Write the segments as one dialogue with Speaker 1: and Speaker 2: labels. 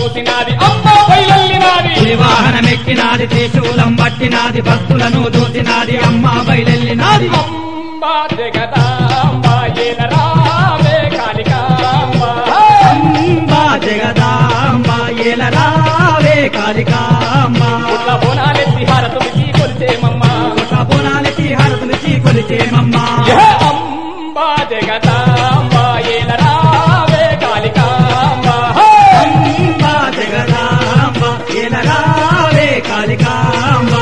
Speaker 1: చూసినాది అమ్మ బయలెల్లినాది
Speaker 2: వాహనమెక్కినాది త్రిశూలం పట్టినాది భక్తులను దూసినాది అమ్మ బయలెల్లినాది
Speaker 1: అంబ జగదాంబ ఏలరావే కాళికాంబ
Speaker 2: అంబ జగదాంబ ఏలరావే కాళికాంబ
Speaker 1: పుట్ల బోనాలెత్తి హారతులకి కొలిచేమమ్మ
Speaker 2: పునాలకి హరతులకి కొలిచేమమ్మ
Speaker 1: యహ అంబ జగదాంబ ఏలరావే కాళికాంబ
Speaker 2: అంబ జగదాంబ ఏలరావే కాళికాంబ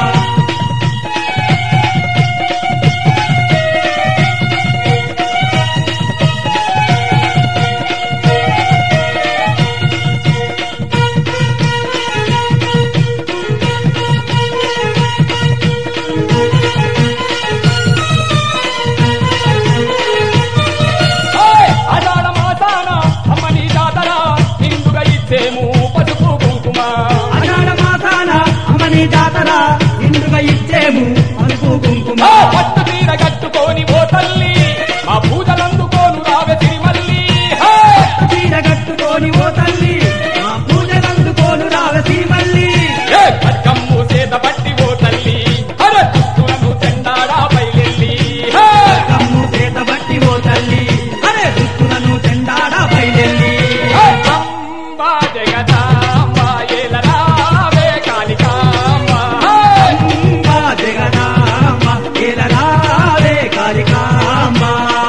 Speaker 1: ఓయ్! ఆషాఢ మాసాన అమ్మని జాతర నిండుగా ఇచ్చేము పసుపు కుంకుమ
Speaker 2: అనాడ మాసాన అమ్మని జాతర ఇందుగా ఇచ్చేము అలుపు కుంకుమ
Speaker 1: ఆ పట్టు తీర కట్టుకొని ఓ తల్లి మా పూజలందుకోను రావే తిరిమల్లి హే!
Speaker 2: చీర కట్టుకొని ఓ తల్లి మా పూజలందుకోను రావసి మళ్ళీ
Speaker 1: ఏ ఖడ్గమ్ము చేత పట్టి ఓ తల్లి హర దుస్తులను చెండాడా బయలెల్లి హే!
Speaker 2: కమ్ము చేత బట్టి ఓ తల్లి అరే దుస్తులను చెండాడ బయలెల్లి
Speaker 1: హే! అంబ జగదాంబ ఏలరావే కాళికాంబ హే!
Speaker 2: అంబ జగదాంబ ఏలరావే కాళికాంబ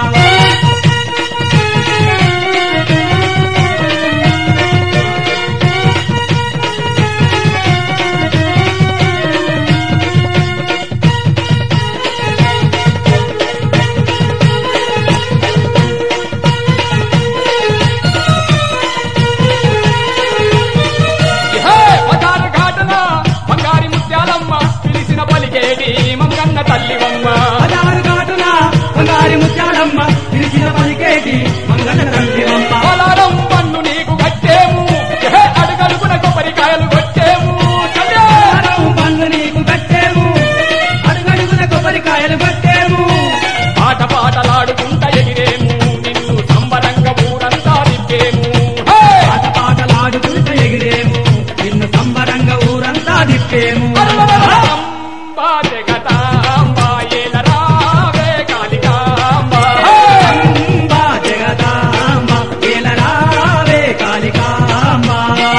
Speaker 1: హే! పదార ఘాటన బంగారి ముత్యాలమ్మ పిలిచిన పలికేటి మంగన్న తల్లివమ్మ
Speaker 2: పదారు కాటున బంగారి ముత్యాలమ్మ పిలిచిన పలికేటి మంగళ తండ్రివమ్మ
Speaker 1: పొలారం పన్ను నీకు కట్టేము హే! అడుగడుగున కొబ్బరికాయలు కొట్టేము చల్లే!
Speaker 2: పదారం పండ్లు నీకు కట్టేము అడుగడుగున కొబ్బరికాయలు కొట్టేము
Speaker 1: పాట పాటలాడుకుంట ఎగిరేము నిన్ను సంబరంగా ఊరంతా తిప్పేము హే!
Speaker 2: పాట పాటలాడుకుంటూ ఎగిరేము నిన్ను సంబరంగా ఊరంతా దిప్పేము
Speaker 1: అంబ జగదాంబ ఏలరావే కాళికాంబ హే!
Speaker 2: అంబ జగదాంబ ఏలరావే కాళికాంబ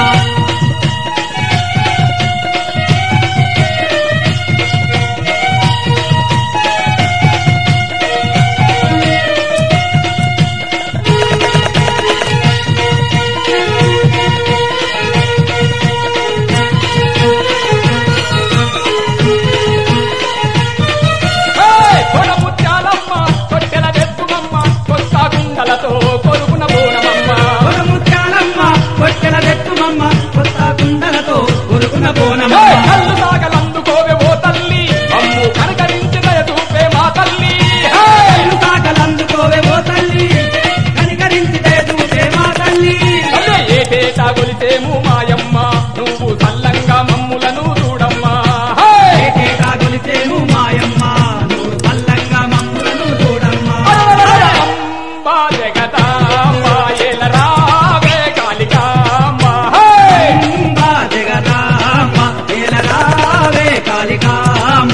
Speaker 1: హే! కొన ముత్యాలమ్మ కొట్టెల వెప్పుమమ్మ కొత్త గుండలతో కొలుగున బోనమమ్మ
Speaker 2: కొన ముత్యాలమ్మ కొట్టెల వెట్టుమమ్మ కొత్త కుండలతో కొరుకున
Speaker 1: హే!
Speaker 2: బోనమ్మ
Speaker 1: కళ్ళు సాగలందుకోవే ఓ తల్లి అమ్ము కనకరించి దయ చూపే మా తల్లి హే!
Speaker 2: కళ్ళు తాకలందుకోవే ఓ తల్లి కనికరించి చూపే మా తల్లి
Speaker 1: తల్లి ఏటేటా గొలిచేము మాయమ్మ నువ్వు చల్లంగా మమ్ములను చూడమ్మా హే!
Speaker 2: ఏటేటా కొలిచేము మాయమ్మ నువ్వు చల్లంగా మమ్ములను చూడమ్మా
Speaker 1: అంబ జగదాంబ ఏలరావే కాళికాంబ హే!
Speaker 2: అంబ జగదాంబ ఏలరావే కాళికాంబ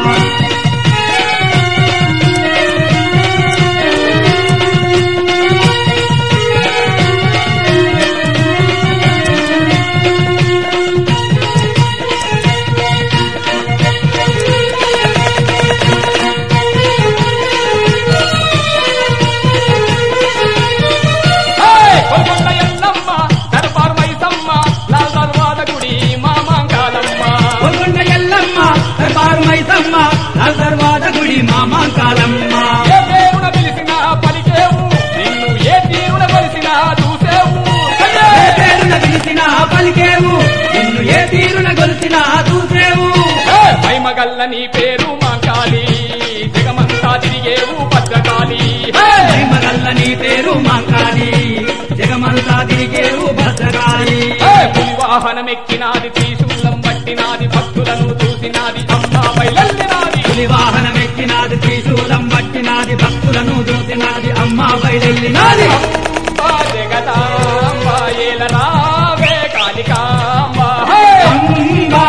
Speaker 1: హే! కొల్గొండ ఎల్లమ్మ దర్బార్ మైసమ్మ లాల్ దర్వాద గుడి మామాంకాలమ్మ
Speaker 2: గోల్కొండ ఎల్లమ్మ దర్బారు మైసమ్మ లాల్ దర్వాజ గుడి మామాంకాలమ్మ
Speaker 1: ఏ పేరున పిలిచినా పలికేవు నిన్ను ఏ తీరున కొలిసినా చూసేవు
Speaker 2: ఏ పేరున పిలిచినా పలికేవు నిన్ను ఏ తీరున గొలిచినా చూసేవు
Speaker 1: హే! మైమగల్ల నీ పేరు మాంకాలి జగమంతా తిరిగేవు భద్రకాళి హే!
Speaker 2: మగల్ల నీ పేరు మాంకాలి జగమంతా తిరిగేవు భద్రకాళి
Speaker 1: హే! పులి వాహనమెక్కినాది త్రిశూలం పట్టినాది భక్తులను చూసినాది అమ్మా బయలెల్లినాది
Speaker 2: పులి వాహనమెక్కినాది త్రిశూలం పట్టినాది భక్తులను చూసినాది అమ్మ బయలెల్లినాది
Speaker 1: అంబా జగదాంబ ఏలరావే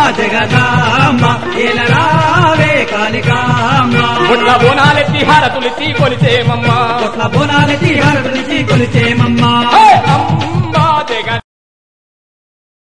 Speaker 2: జగదాంబ ఏలరావే కాళికాంబ
Speaker 1: ఒట్ల బోనాలెత్తి హారతులిచ్చి కొలిచేమమ్మా
Speaker 2: కొట్ల బోనాలెత్తి హారతులిచ్చి కొలిచేమమ్మా
Speaker 1: ఆ